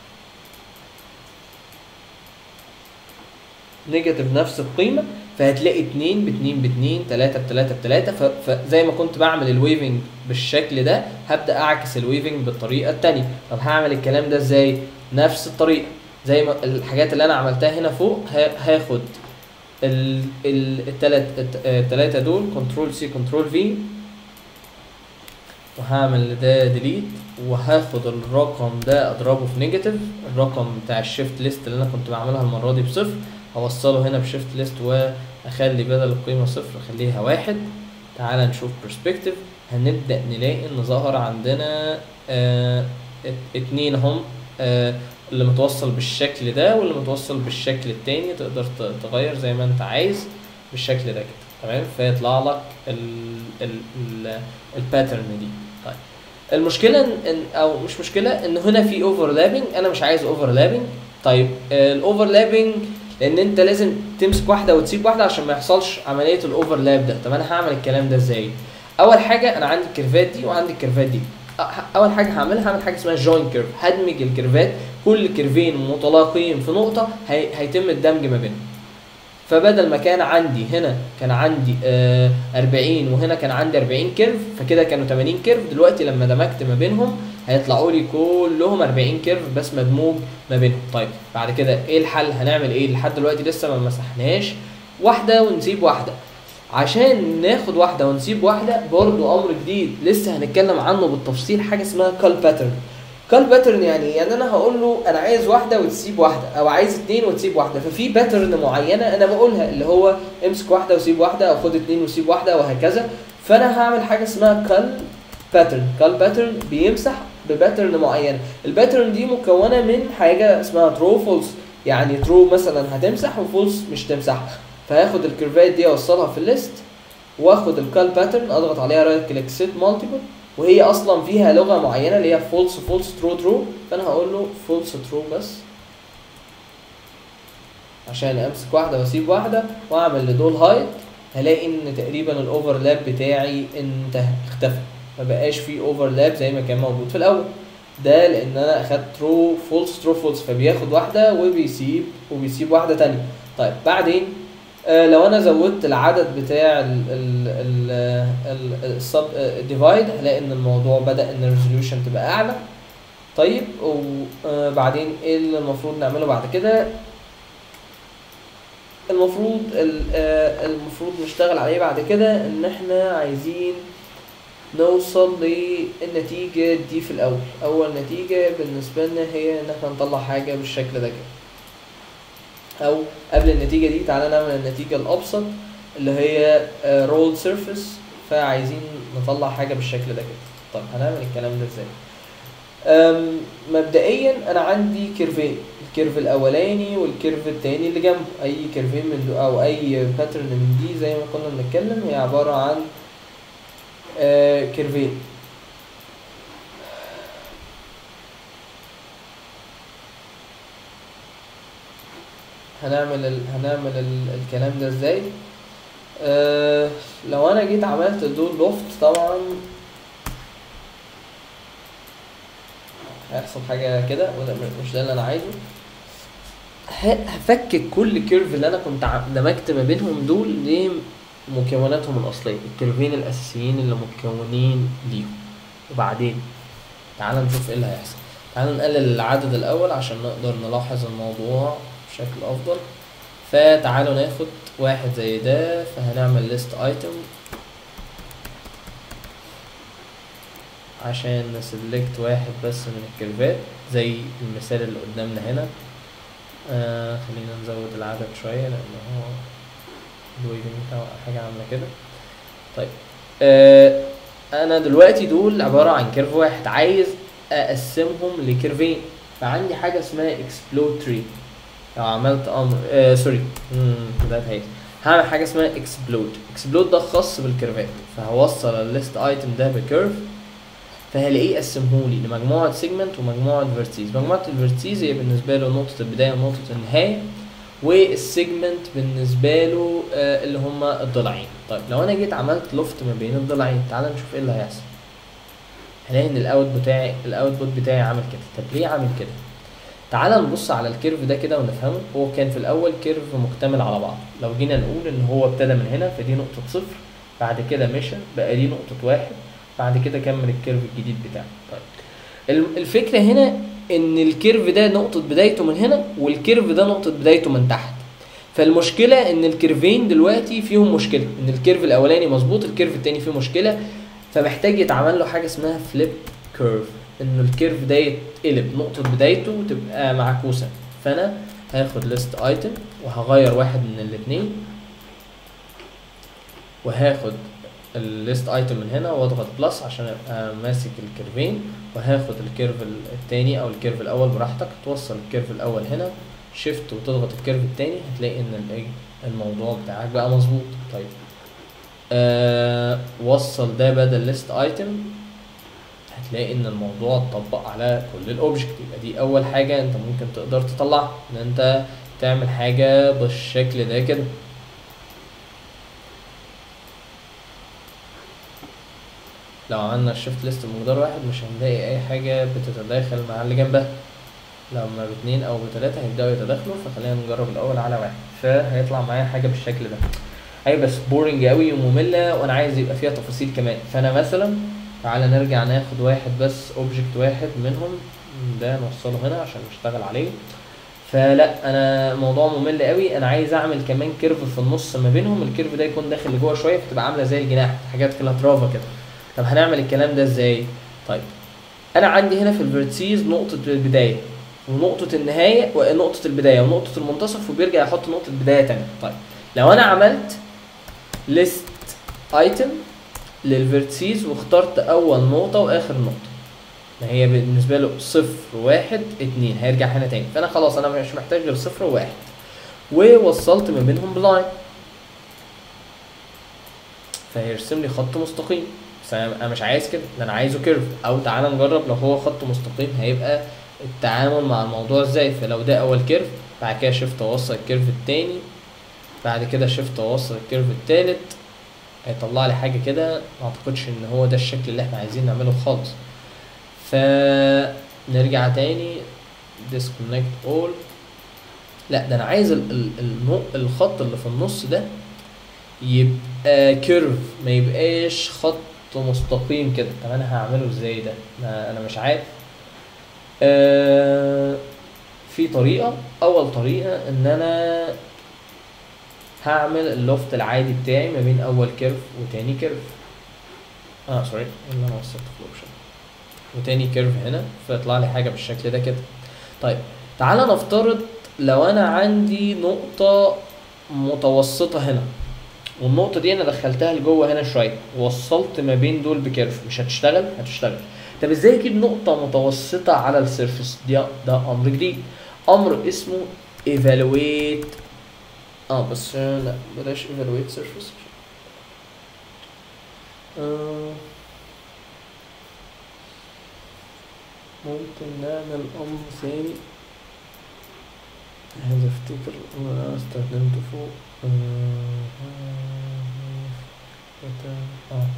نيجاتيف نفس القيمه فهتلاقي اتنين باتنين باتنين تلاتة بتلاتة بتلاتة ف- فزي ما كنت بعمل الويفنج بالشكل ده هبدأ أعكس الويفنج بالطريقة التانية طب هعمل الكلام ده ازاي؟ نفس الطريقة زي ما الحاجات اللي أنا عملتها هنا فوق ه- هاخد ال ال التلات الت- التلاتة دول كنترول سي كنترول في وهعمل ده ديليت وهاخد الرقم ده اضربه في نيجاتيف الرقم بتاع الشيفت ليست اللي انا كنت بعملها المره دي بصفر هوصله هنا بشيفت ليست واخلي بدل القيمه صفر اخليها واحد تعال نشوف برسبكتيف هنبدا نلاقي ان ظهر عندنا آه ات- اتنين هم آه اللي متوصل بالشكل ده واللي متوصل بالشكل التاني تقدر ت- تغير زي ما انت عايز بالشكل ده كده تمام فيطلع لك ال ال ال الباترن دي طيب المشكله ان إن- او مش مشكله ان هنا في اوفرلابنج انا مش عايز اوفرلابنج طيب الاوفرلابنج لان انت لازم تمسك واحده وتسيب واحده عشان ما يحصلش عمليه الاوفرلاب ده طب انا هعمل الكلام ده ازاي اول حاجه انا عندي الكيرفات دي وعندي الكيرفات دي أ- اول حاجه هعملها هعمل حاجه اسمها جوين كيرف هدمج الكيرفات كل كيرفين متلاقيين في نقطه هي... هيتم الدمج ما بينهم فبدل ما كان عندي هنا كان عندي آه 40 وهنا كان عندي 40 كيرف فكده كانوا 80 كيرف دلوقتي لما دمجت ما بينهم هيطلعوا لي كلهم 40 كيرف بس مدموج ما بينهم طيب بعد كده ايه الحل هنعمل ايه لحد دلوقتي لسه ما مسحناش واحده ونسيب واحده عشان ناخد واحده ونسيب واحده برضو امر جديد لسه هنتكلم عنه بالتفصيل حاجه اسمها كال باترن كال باترن يعني إيه؟ يعني انا هقول له انا عايز واحده وتسيب واحده او عايز اتنين وتسيب واحده ففي باترن معينه انا بقولها اللي هو امسك واحده وسيب واحده او خد اتنين وسيب واحده وهكذا فانا هعمل حاجه اسمها كال باترن كال باترن بيمسح بباترن معينه الباترن دي مكونه من حاجه اسمها ترو فولس يعني ترو مثلا هتمسح وفولس مش تمسحها فهاخد الكيرفات دي اوصلها في الليست واخد الكال باترن اضغط عليها رايت كليك سيت مالتيبل وهي اصلا فيها لغه معينه اللي هي فولس فولس ترو ترو فانا هقول له فولس ترو بس عشان امسك واحده واسيب واحده واعمل لدول هايد هلاقي ان تقريبا الاوفرلاب بتاعي انتهى اختفى ما بقاش فيه اوفرلاب زي ما كان موجود في الاول ده لان انا اخدت ترو فولس ترو فولس فبياخد واحده وبيسيب وبيسيب واحده تانية طيب بعدين آه لو انا زودت العدد بتاع ال ال ال ال السب ديفايد هلاقي ان الموضوع بدا ان الريزوليوشن تبقى اعلى طيب وبعدين ايه اللي المفروض نعمله بعد كده المفروض ال- آه، المفروض نشتغل عليه بعد كده ان احنا عايزين نوصل للنتيجة دي في الأول أول نتيجة بالنسبة لنا هي إن احنا نطلع حاجة بالشكل ده كده أو قبل النتيجة دي تعالى نعمل النتيجة الأبسط اللي هي رول سيرفيس فعايزين نطلع حاجة بالشكل ده كده طب هنعمل الكلام ده ازاي أم، مبدئيا انا عندي كيرفين الكيرف الاولاني والكيرف التاني اللي جنبه اي كيرفين من دول او اي باترن من دي زي ما كنا بنتكلم هي عباره عن آه، كيرفين هنعمل ال... هنعمل ال... الكلام ده ازاي أه... لو انا جيت عملت دول لوفت طبعا هيحصل حاجه كده وده م- مش ده اللي انا عايزه ه- هفكك كل كيرف اللي انا كنت ع- دمجت ما بينهم دول لمكوناتهم الاصليه الكيرفين الاساسيين اللي مكونين ليهم وبعدين تعال نشوف ايه اللي هيحصل تعال نقلل العدد الاول عشان نقدر نلاحظ الموضوع بشكل افضل فتعالوا ناخد واحد زي ده فهنعمل ليست ايتم عشان نسلكت واحد بس من الكيرفات زي المثال اللي قدامنا هنا آه خلينا نزود العدد شوية لأن هو الويفنج بتاعه حاجة عاملة كده طيب آه أنا دلوقتي دول عبارة عن كيرف واحد عايز أقسمهم لكيرفين فعندي حاجة اسمها explode tree لو عملت أمر آه سوري مم، ده تهيألي هعمل حاجة اسمها explode explode ده خاص بالكيرفات فهوصل الليست ايتم ده بكيرف فهلاقيه يقسمهولي لمجموعة سيجمنت ومجموعة فيرتيز مجموعة الفيرتيز هي بالنسبة له نقطة البداية ونقطة النهاية والسيجمنت بالنسبة له آه اللي هما الضلعين طيب لو انا جيت عملت لوفت ما بين الضلعين تعال نشوف ايه اللي هيحصل هلاقي ان الاوت بتاعي الاوتبوت بتاعي عامل كده طب ليه عامل كده تعال نبص على الكيرف ده كده ونفهمه هو كان في الاول كيرف مكتمل على بعض لو جينا نقول ان هو ابتدى من هنا فدي نقطة صفر بعد كده مشى بقى دي نقطة واحد بعد كده كمل الكيرف الجديد بتاعه طيب ال- الفكرة هنا ان الكيرف ده نقطة بدايته من هنا والكيرف ده نقطة بدايته من تحت فالمشكلة ان الكيرفين دلوقتي فيهم مشكلة ان الكيرف الاولاني مظبوط الكيرف التاني فيه مشكلة فمحتاج يتعمل له حاجة اسمها فليب كيرف انه الكيرف ده يتقلب نقطة بدايته تبقى معكوسة فانا هاخد ليست ايتم وهغير واحد من الاتنين وهاخد الليست ايتم من هنا واضغط بلس عشان ابقى ماسك الكيرفين وهاخد الكيرف التاني او الكيرف الاول براحتك توصل الكيرف الاول هنا شيفت وتضغط الكيرف التاني هتلاقي ان الايه الموضوع بتاعك بقى مظبوط طيب آه وصل ده بدل ليست ايتم هتلاقي ان الموضوع اتطبق على كل الاوبجكت يبقى دي اول حاجه انت ممكن تقدر تطلعها ان انت تعمل حاجه بالشكل ده كده لو عملنا شيفت ليست بمقدار واحد مش هنلاقي اي حاجه بتتداخل مع اللي جنبها لما باتنين او بتلاته هيبداوا يتداخلوا فخلينا نجرب الاول على واحد فهيطلع معايا حاجه بالشكل ده اي بس بورنج قوي وممله وانا عايز يبقى فيها تفاصيل كمان فانا مثلا تعالى نرجع ناخد واحد بس اوبجكت واحد منهم ده نوصله هنا عشان نشتغل عليه فلا انا الموضوع ممل قوي انا عايز اعمل كمان كيرف في النص ما بينهم الكيرف ده يكون داخل لجوه شويه فتبقى عامله زي الجناح حاجات كلها ترافا كده طب هنعمل الكلام ده ازاي طيب انا عندي هنا في الفيرتسيز نقطه البدايه ونقطه النهايه ونقطه البدايه ونقطه المنتصف وبيرجع يحط نقطه بدايه تانية طيب لو انا عملت ليست ايتم للفيرتسيز واخترت اول نقطه واخر نقطه ما هي بالنسبه له صفر واحد اتنين هيرجع هنا تاني فانا خلاص انا مش محتاج غير صفر وواحد ووصلت ما بينهم بلاين فهيرسم لي خط مستقيم بس انا مش عايز كده ده انا عايزه كيرف او تعالى نجرب لو هو خط مستقيم هيبقى التعامل مع الموضوع ازاي فلو ده اول كيرف بعد كده شيفت اوصل الكيرف التاني بعد كده شيفت اوصل الكيرف التالت هيطلع لي حاجه كده ما اعتقدش ان هو ده الشكل اللي احنا عايزين نعمله خالص فنرجع تاني disconnect all لا ده انا عايز ال ال ال الخط اللي في النص ده يبقى كيرف ما يبقاش خط مستقيم كده طب انا هعمله ازاي ده انا أنا مش عارف آه في طريقة أول طريقة إن أنا هعمل اللوفت العادي بتاعي ما بين أول كيرف وتاني كيرف اه سوري اللي أنا وصلت في الأوبشن وتاني كيرف هنا فيطلع لي حاجة بالشكل ده كده طيب تعالى نفترض لو أنا عندي نقطة متوسطة هنا والنقطة دي أنا دخلتها لجوه هنا شوية ووصلت ما بين دول بكيرف مش هتشتغل؟ هتشتغل طب ازاي اجيب نقطة متوسطة على السيرفس؟ دي ده أمر جديد أمر اسمه evaluate اه بس آه، لا بلاش evaluate surface آه ممكن نعمل أمر ثاني عايز افتكر الأمر اللي أنا استخدمته فوق اه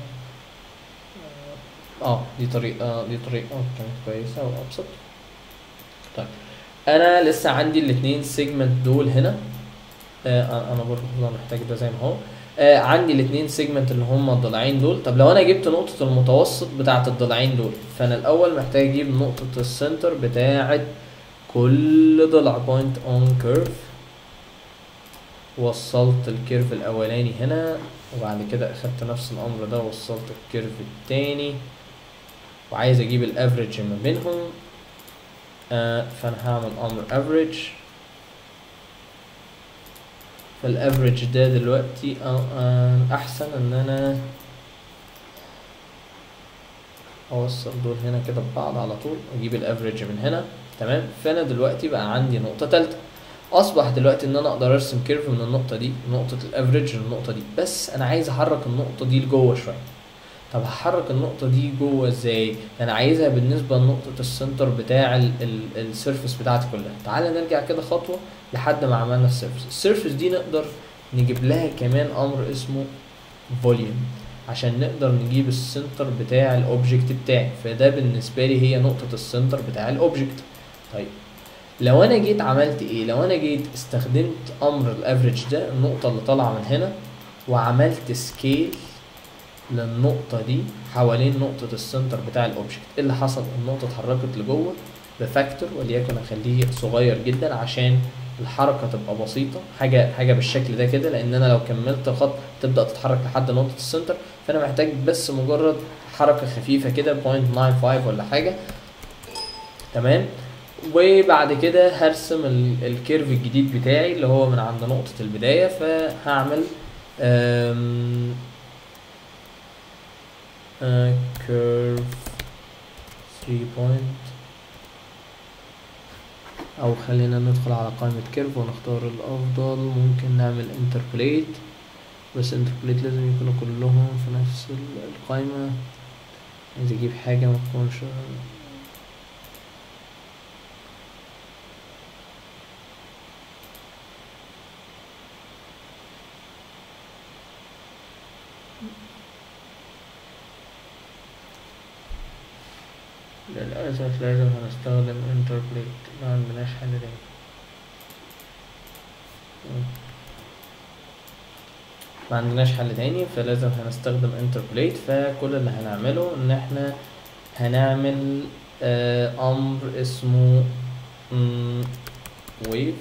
اه دي طريقة دي طريقة كانت كويسة وأبسط طيب أنا لسه عندي الاتنين سيجمنت دول هنا آه أنا برضه هفضل محتاج ده زي ما هو آه عندي الاتنين سيجمنت اللي هما الضلعين دول طب لو أنا جبت نقطة المتوسط بتاعة الضلعين دول فأنا الأول محتاج أجيب نقطة السنتر بتاعة كل ضلع بوينت اون كيرف وصلت الكيرف الاولاني هنا وبعد كده اخدت نفس الامر ده وصلت الكيرف التاني وعايز اجيب الافريج ما بينهم آه فانا هعمل امر افريج فالافريج ده دلوقتي آه آه احسن ان انا اوصل دول هنا كده ببعض على طول اجيب الافريج من هنا تمام فانا دلوقتي بقى عندي نقطه ثالثه اصبح دلوقتي ان انا اقدر ارسم كيرف من النقطه دي نقطه الافريج للنقطه دي بس انا عايز احرك النقطه دي لجوه شويه طب هحرك النقطه دي جوه ازاي انا عايزها بالنسبه لنقطه السنتر بتاع السيرفس بتاعتي كلها تعال نرجع كده خطوه لحد ما عملنا السيرفس السيرفس دي نقدر نجيب لها كمان امر اسمه فوليوم عشان نقدر نجيب السنتر بتاع الاوبجكت بتاعي فده بالنسبه لي هي نقطه السنتر بتاع الاوبجكت طيب لو انا جيت عملت ايه لو انا جيت استخدمت امر الافريج ده النقطه اللي طالعه من هنا وعملت سكيل للنقطه دي حوالين نقطه السنتر بتاع الاوبجكت ايه اللي حصل النقطه اتحركت لجوه بفاكتور وليكن اخليه صغير جدا عشان الحركه تبقى بسيطه حاجه حاجه بالشكل ده كده لان انا لو كملت الخط تبدا تتحرك لحد نقطه السنتر فانا محتاج بس مجرد حركه خفيفه كده 0.95 ولا حاجه تمام وبعد كده هرسم ال- الكيرف الجديد بتاعي اللي هو من عند نقطة البداية فهعمل أم، آه، كيرف 3 بوينت او خلينا ندخل على قائمة كيرف ونختار الافضل ممكن نعمل انتربوليت بس انتربوليت لازم يكونوا كلهم في نفس ال- القايمة عايز اجيب حاجة ما تكونش للأسف لازم هنستخدم انتربوليت ما عندناش حل تاني مم. ما عندناش حل تاني فلازم هنستخدم انتربوليت فكل اللي هنعمله ان احنا هنعمل آه امر اسمه ويف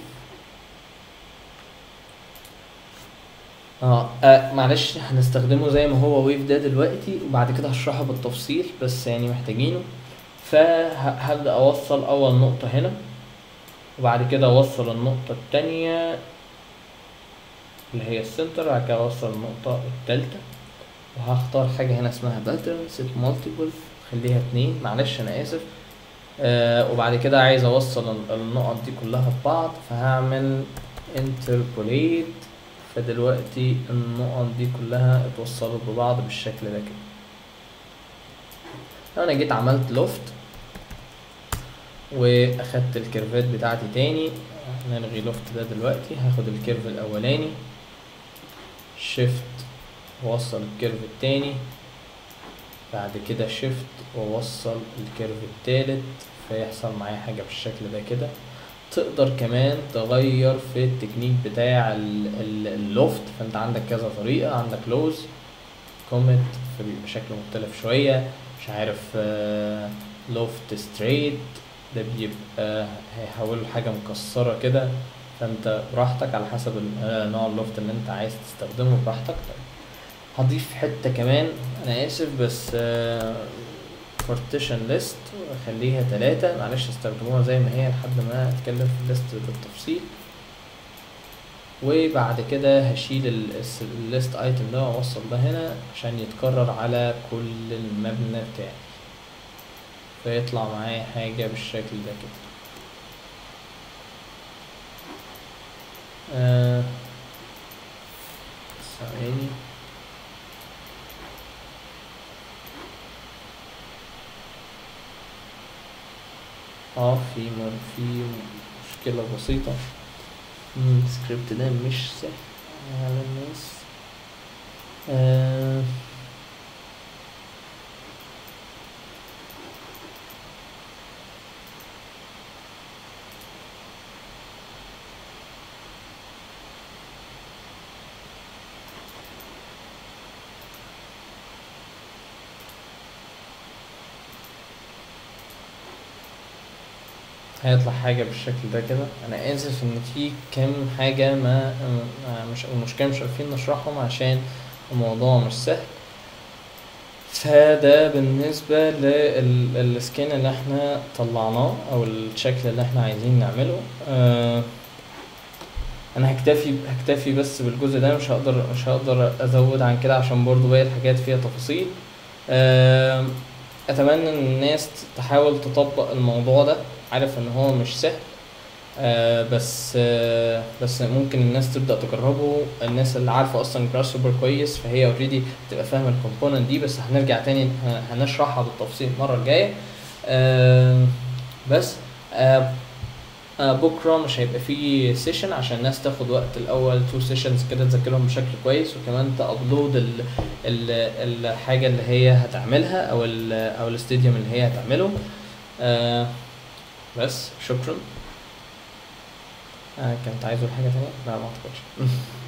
اه, آه معلش هنستخدمه زي ما هو ويف ده دلوقتي وبعد كده هشرحه بالتفصيل بس يعني محتاجينه فهبدأ أوصل أول نقطة هنا وبعد كده أوصل النقطة التانية اللي هي السنتر بعد كده أوصل النقطة التالتة وهختار حاجة هنا اسمها باترن سيت مالتيبل خليها اتنين معلش أنا آسف آه وبعد كده عايز أوصل ال- النقط دي كلها ببعض فهعمل انتربوليت فدلوقتي النقط دي كلها اتوصلت ببعض بالشكل ده كده لو انا جيت عملت لوفت واخدت الكيرفات بتاعتي تاني نلغي لوفت ده دلوقتي هاخد الكيرف الاولاني شيفت واوصل الكيرف التاني بعد كده شيفت واوصل الكيرف التالت فيحصل معايا حاجة بالشكل ده كده تقدر كمان تغير في التكنيك بتاع ال- ال- اللوفت فانت عندك كذا طريقة عندك لوز كومت فبيبقى شكله مختلف شوية مش عارف لوفت ستريت ده بيبقى هيحول حاجة مكسرة كده فانت براحتك على حسب ال- آه، نوع اللوفت اللي انت عايز تستخدمه براحتك طيب هضيف حتة كمان انا اسف بس partition list واخليها تلاتة معلش استخدموها زي ما هي لحد ما اتكلم في الليست بالتفصيل وبعد كده هشيل الليست ايتم ده واوصل ده هنا عشان يتكرر على كل المبنى بتاعي فيطلع معايا حاجة بالشكل ده كده آه، ثواني اه في م- في مشكلة بسيطة مم، السكريبت ده مش سهل على الناس آه هيطلع حاجة بالشكل ده كده أنا آسف إن في كام حاجة ما ما- مش المشكلة مش عارفين نشرحهم عشان الموضوع مش سهل فده بالنسبة للسكين اللي احنا طلعناه أو الشكل اللي احنا عايزين نعمله آه أنا هكتفي هكتفي بس بالجزء ده مش هقدر مش هقدر أزود عن كده عشان برضو باقي الحاجات فيها تفاصيل آه أتمنى إن الناس تحاول تطبق الموضوع ده عارف ان هو مش سهل آه بس آه بس ممكن الناس تبدا تجربه الناس اللي عارفه اصلا جراس سوبر كويس فهي اوريدي تبقى فاهمه الكومبوننت دي بس هنرجع تاني ه- هنشرحها بالتفصيل المره الجايه آه بس آه آه بكره مش هيبقى فيه سيشن عشان الناس تاخد وقت الاول تو سيشنز كده تذاكرهم بشكل كويس وكمان تابلود ال ال الحاجه اللي هي هتعملها او ال او الاستديوم اللي هي هتعمله آه بس شكرا آه كنت عايز اقول حاجه تانية لا ما اعتقدش